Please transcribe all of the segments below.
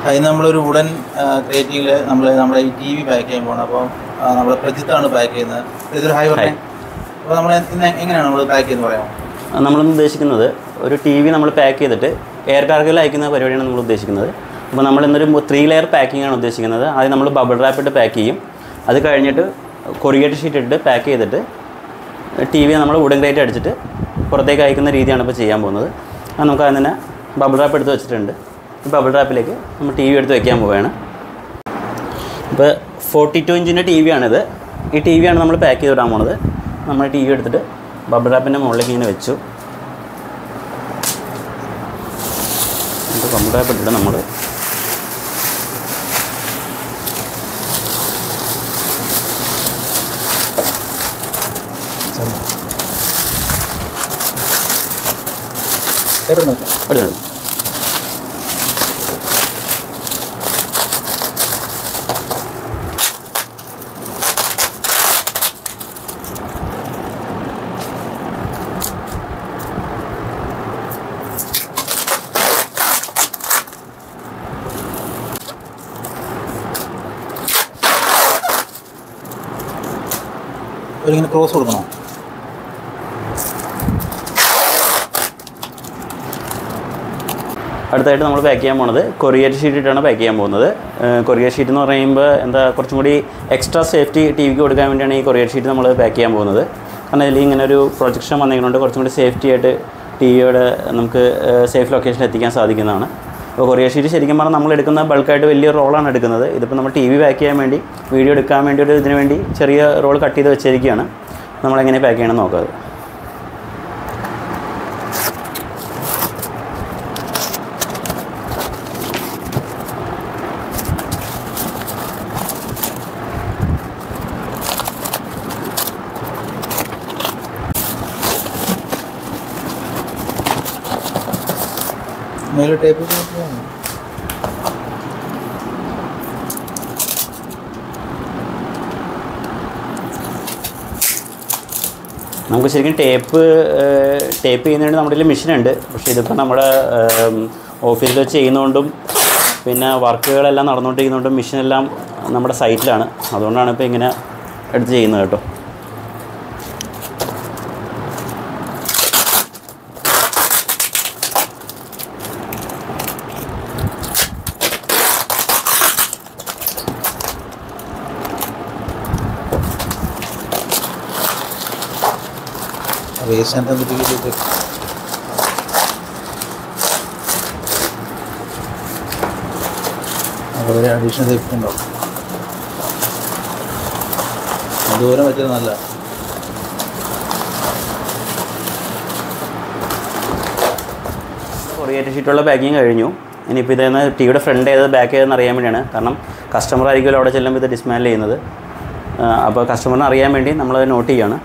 അതിന് നമ്മളൊരു വുഡൻ ക്രിയേറ്റീവിൽ നമ്മൾ നമ്മുടെ ഈ ടി വി പാക്ക് ചെയ്യാൻ പോകണം അപ്പോൾ നമ്മൾ പ്രജിത്താണ് പാക്ക് ചെയ്യുന്നത് പ്രജിത്ത് ഹായ് പറഞ്ഞേ അപ്പോൾ നമ്മൾ ഇന്ന് എങ്ങനെയാണ് നമ്മൾ പാക്ക് ചെയ്യുന്നത് പറയാമോ നമ്മളിന്ന് ഉദ്ദേശിക്കുന്നത് ഒരു ടി വി നമ്മൾ പാക്ക് ചെയ്തിട്ട് എയർ കാർഗോയിൽ അയക്കുന്ന പരിപാടിയാണ് നമ്മൾ ഉദ്ദേശിക്കുന്നത് അപ്പോൾ നമ്മൾ ഇന്നൊരു ത്രീ ലെയർ പാക്കിംഗ് ആണ് ഉദ്ദേശിക്കുന്നത് ആദ്യം നമ്മൾ ബബിൾ റാപ്പ് ഇട്ട് പാക്ക് ചെയ്യും അത് കഴിഞ്ഞിട്ട് കൊറിയേറ്റ് ഷീറ്റ് ഇട്ട് പാക്ക് ചെയ്തിട്ട് ടി വി നമ്മൾ വുഡൻ ഗ്രേറ്റ് അടിച്ചിട്ട് പുറത്തേക്ക് അയക്കുന്ന രീതിയാണ് ഇപ്പോൾ ചെയ്യാൻ പോകുന്നത് അത് നമുക്ക് അതിന് തന്നെ ബബിൾ റാപ്പ് എടുത്ത് വെച്ചിട്ടുണ്ട് ഈ ബബിൾ റാപ്പിലേക്ക് നമ്മൾ ടി വി എടുത്ത് വെക്കാൻ പോവുകയാണ് ഇപ്പോൾ ഫോർട്ടി ടു ഇഞ്ചിൻ്റെ ടി വി ആണിത് ഈ ടി വി ആണ് നമ്മൾ പാക്ക് ചെയ്ത് വിടാൻ പോണത് നമ്മൾ ടി വി എടുത്തിട്ട് ബബിൾ റാപ്പിൻ്റെ മുകളിലേക്ക് ഇങ്ങനെ വെച്ചു എന്നിട്ട് ബബിൾ റാപ്പ് ഇട്ടിട്ട് നമ്മൾ എടുത്തു ഒരിങ്ങനെ ക്രോസ് കൊടുക്കണോ അടുത്തായിട്ട് നമ്മൾ പാക്ക് ചെയ്യാൻ പോകുന്നത് കൊറിയർ ഷീറ്റ് ഇട്ടാണ് പാക്ക് ചെയ്യാൻ പോകുന്നത് കൊറിയർ ഷീറ്റ് എന്ന് പറയുമ്പോൾ എന്താ കുറച്ചും കൂടി എക്സ്ട്രാ സേഫ്റ്റി ടി വിക്ക് കൊടുക്കാൻ വേണ്ടിയാണ് ഈ കൊറിയർ ഷീറ്റ് നമ്മൾ പാക്ക് ചെയ്യാൻ പോകുന്നത് കാരണം ഇതിൽ ഇങ്ങനെ ഒരു പ്രൊജക്ഷൻ വന്നിരിക്കുന്നുണ്ട് കുറച്ചും കൂടി സേഫ്റ്റി ആയിട്ട് ടി വിയുടെ നമുക്ക് സേഫ് ലൊക്കേഷനിൽ എത്തിക്കാൻ സാധിക്കുന്നതാണ് അപ്പോൾ കൊറിയർ ഷീറ്റ് ശരിക്കും പറഞ്ഞാൽ നമ്മൾ എടുക്കുന്ന ബൾക്കായിട്ട് വലിയ റോളാണ് എടുക്കുന്നത് ഇതിപ്പോൾ നമ്മൾ ടി വി പാക്ക് ചെയ്യാൻ വേണ്ടി വീഡിയോ എടുക്കാൻ വേണ്ടി ഒരു ഇതിന് വേണ്ടി ചെറിയ റോൾ കട്ട് ചെയ്ത് വെച്ചിരിക്കുകയാണ് നമ്മളെങ്ങനെ പാക്ക് ചെയ്യണം നോക്കാം മേലെ ടേപ്പ് നമുക്ക് ശരിക്കും ടേപ്പ് ടേപ്പ് ചെയ്യുന്നതിന് നമ്മുടെ കയ്യിൽ മെഷീനുണ്ട് പക്ഷേ ഇതിപ്പോൾ നമ്മുടെ ഓഫീസിൽ വെച്ച് ചെയ്യുന്നതുകൊണ്ടും പിന്നെ വർക്കുകളെല്ലാം നടന്നുകൊണ്ടിരിക്കുന്നതുകൊണ്ടും മെഷീനെല്ലാം നമ്മുടെ സൈറ്റിലാണ് അതുകൊണ്ടാണ് ഇപ്പോൾ ഇങ്ങനെ എടുത്ത് ചെയ്യുന്നത് കേട്ടോ വേസ്റ്റ് എന്താ പറ്റി അതുപോലെ അഡീഷണൽ സേഫ്റ്റി ഉണ്ടോ ദൂരം വെച്ചത് നല്ല കൊറിയേറ്റ് ഷീറ്റുള്ള പാക്കിങ് കഴിഞ്ഞു ഇനിയിപ്പോൾ ഇതെന്ന് ടി വിയുടെ ഫ്രണ്ട് ഏത് ബാക്ക് ഏതെന്ന് അറിയാൻ വേണ്ടിയാണ് കാരണം കസ്റ്റമർ ആയിരിക്കുമല്ലോ അവിടെ ചെല്ലുമ്പോൾ ഇത് ഡിസ്മാൻഡിൽ ചെയ്യുന്നത് ആ, അപ്പോൾ കസ്റ്റമറിന് അറിയാൻ വേണ്ടി നമ്മളത് നോട്ട് ചെയ്യാണ്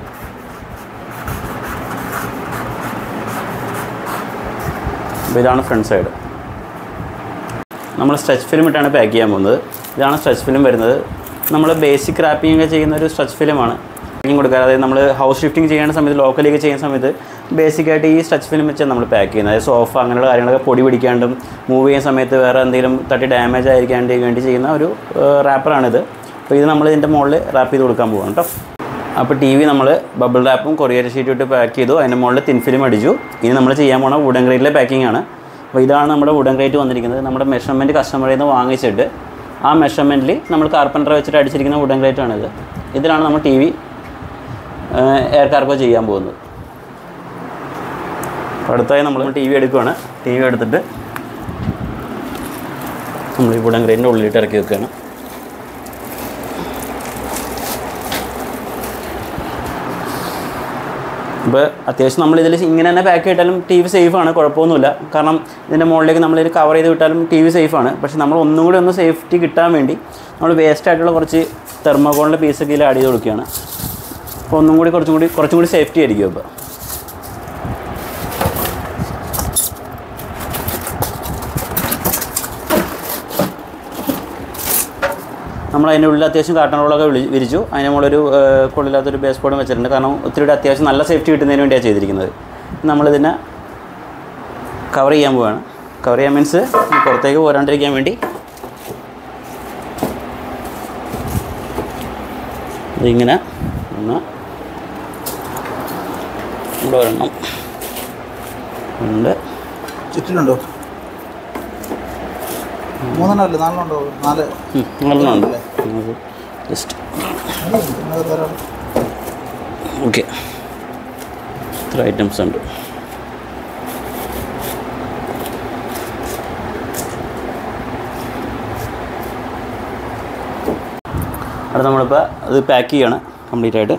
അപ്പോൾ ഇതാണ് ഫ്രണ്ട് സൈഡ് നമ്മൾ സ്ട്രെച്ച് ഫിലിം ഇട്ടാണ് പാക്ക് ചെയ്യാൻ പോകുന്നത് ഇതാണ് സ്ട്രെച്ച് ഫിലിം വരുന്നത് നമ്മൾ ബേസിക് റാപ്പിംഗ് ഒക്കെ ചെയ്യുന്ന ഒരു സ്ട്രെച്ച് ഫിലിമാണ് പാക്കിംഗ് കൊടുക്കാറ് അതായത് നമ്മൾ ഹൗസ് ഷിഫ്റ്റിംഗ് ചെയ്യുന്ന സമയത്ത് ലോക്കലിയൊക്കെ ചെയ്യുന്ന സമയത്ത് ബേസിക്കായിട്ട് ഈ സ്ട്രെച്ച് ഫിലിം വെച്ചാണ് നമ്മൾ പാക്ക് ചെയ്യുന്നത് അതായത് സോഫ അങ്ങനെയുള്ള കാര്യങ്ങളൊക്കെ പൊടി പിടിക്കാണ്ടും മൂവ് ചെയ്യുന്ന സമയത്ത് വേറെ എന്തെങ്കിലും തട്ടി ഡാമേജ് ആയിരിക്കാണ്ട് വേണ്ടി ചെയ്യുന്ന ഒരു റാപ്പറാണിത് അപ്പോൾ ഇത് നമ്മൾ ഇതിൻ്റെ മുകളിൽ റാപ്പ് ചെയ്ത് കൊടുക്കാൻ പോകാം കേട്ടോ അപ്പോൾ ടി വി നമ്മൾ ബബിൾ റാപ്പും കൊറിയർ ഷീറ്റും ഇട്ട് പാക്ക് ചെയ്തു അതിൻ്റെ മുകളിൽ തിൻ ഫിലിം അടിച്ചു ഇനി നമ്മൾ ചെയ്യാൻ പോണ വുഡൻ ഗ്രേറ്റിലെ പാക്കിംഗ് ആണ് അപ്പോൾ ഇതാണ് നമ്മുടെ വുഡൻ ഗ്രേറ്റ് വന്നിരിക്കുന്നത് നമ്മുടെ മെഷർമെൻറ്റ് കസ്റ്റമറിൽ നിന്ന് വാങ്ങിച്ചിട്ട് ആ മെഷർമെൻറ്റിൽ നമ്മൾ കാർപ്പൻറ്റർ വെച്ചിട്ട് അടിച്ചിരിക്കുന്ന വുഡൻ ഗ്രേറ്റ് ആണിത് ഇതിലാണ് നമ്മൾ ടി വി എയർ കാർഗോ ചെയ്യാൻ പോകുന്നത് അപ്പോൾ അടുത്തായി നമ്മൾ ടി വി എടുക്കുകയാണ് ടി വി എടുത്തിട്ട് നമ്മൾ ഈ വുഡൻ ഗ്രേറ്റിൻ്റെ ഉള്ളിലിട്ട് ഇറക്കി വെക്കുകയാണ് ഇപ്പോൾ അത്യാവശ്യം നമ്മൾ ഇതിൽ ഇങ്ങനെ തന്നെ പാക്ക് ചെയ്തിട്ടാലും ടി വി സേഫാണ് കുഴപ്പമൊന്നുമില്ല കാരണം ഇതിൻ്റെ മുകളിലേക്ക് നമ്മളിത് കവർ ചെയ്ത് വിട്ടാലും ടി വി സേഫാണ് പക്ഷെ നമ്മൾ ഒന്നും കൂടി ഒന്ന് സേഫ്റ്റി കിട്ടാൻ വേണ്ടി നമ്മൾ വേസ്റ്റ് ആയിട്ടുള്ള കുറച്ച് തെർമോകോളിൻ്റെ പീസൊക്കെ ഇതിൽ ആഡ് ചെയ്ത് കൊടുക്കുകയാണ് അപ്പോൾ ഒന്നും കൂടി കുറച്ചും കൂടി കുറച്ചും കൂടി സേഫ്റ്റി ആയിരിക്കും ഇപ്പോൾ നമ്മൾ അതിൻ്റെ ഉള്ളിൽ അത്യാവശ്യം കാട്ടൺ റോളൊക്കെ വിളി വിരിച്ചു അതിന് നമ്മളൊരു ഏഹ്, കൊള്ളില്ലാത്തൊരു ബേസ് ബോർഡും വെച്ചിട്ടുണ്ട് കാരണം ഒത്തിരി അത്യാവശ്യം നല്ല സേഫ്റ്റി കിട്ടുന്നതിന് വേണ്ടിയാണ് ചെയ്തിരിക്കുന്നത് നമ്മളിതിനെ കവർ ചെയ്യാൻ പോവുകയാണ് കവർ ചെയ്യാൻ മീൻസ് പുറത്തേക്ക് പോരാണ്ടിരിക്കാൻ വേണ്ടി ഇതിങ്ങനെ ഒന്ന് ഇവിടെ ഒരെണ്ണം ഉണ്ട് ചുറ്റിലുണ്ടോ മൂന്നെണ്ണം അല്ലേ നാലെണ്ണം ഉണ്ടോ നാല് ഉം, നാലെണ്ണം ഉണ്ട് നമുക്ക് ജസ്റ്റ് മതി, ഇതിനകത്ത് ധാരാളം. ഓക്കെ ഇത്ര ഐറ്റംസ് ഉണ്ട് അവിടെ നമ്മളിപ്പോൾ അത് പാക്ക് ചെയ്യാണ് കംപ്ലീറ്റ് ആയിട്ട്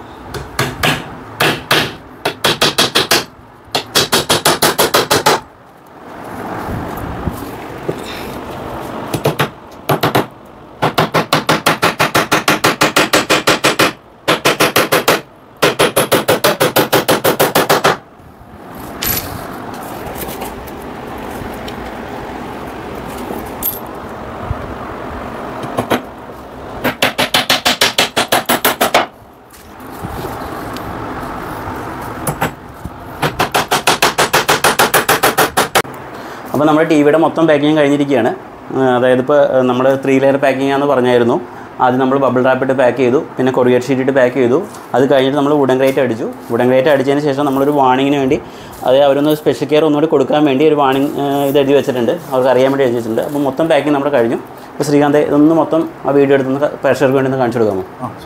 അപ്പോൾ നമ്മുടെ ടി വിയുടെ മൊത്തം പാക്കിങ് കഴിഞ്ഞിരിക്കുകയാണ് ആ, അതായത് ഇപ്പോൾ നമ്മൾ ത്രീ ലെയർ പാക്കിംഗ് ആണെന്ന് പറഞ്ഞായിരുന്നു ആദ്യം നമ്മൾ ബബിൾ റാപ്പ് ഇട്ട് പാക്ക് ചെയ്തു പിന്നെ കൊറിയർ ഷീറ്റ് ഇട്ട് പാക്ക് ചെയ്തു അത് കഴിഞ്ഞിട്ട് നമ്മൾ വുഡൻ ഗ്രേറ്റ് അടിച്ചു വുഡൻ ഗ്രേറ്റ് അടിച്ചതിന് ശേഷം നമ്മളൊരു വാണിങ്ങിന് വേണ്ടി അത് അവരൊന്ന് സ്പെഷ്യൽ കെയർ ഒന്നുകൂടി കൊടുക്കാൻ വേണ്ടി ഒരു വാണിംഗ് ഇത് എഴുതി വെച്ചിട്ടുണ്ട് അവർക്ക് അറിയാൻ വേണ്ടി എഴുതി വെച്ചിട്ടുണ്ട് അപ്പോൾ മൊത്തം പാക്കിംഗ് നമ്മുടെ കഴിഞ്ഞു അപ്പോൾ ശ്രീകാന്ത് ഇതൊന്ന് മൊത്തം ആ വീഡിയോ എടുത്തൊന്ന് പ്രേക്ഷകർക്ക് വേണ്ടി ഒന്ന് കാണിച്ചു കൊടുക്കാമോ ആ ശരി.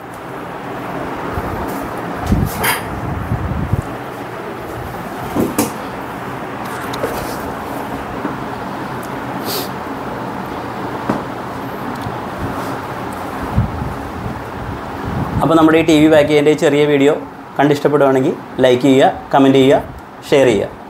അപ്പോൾ നമ്മുടെ ഈ ടി വി പാക്ക് ചെയ്യേണ്ട ഈ ചെറിയ വീഡിയോ കണ്ടിഷ്ടപ്പെടുവാണെങ്കിൽ ലൈക്ക് ചെയ്യുക കമൻറ്റ് ചെയ്യുക ഷെയർ ചെയ്യുക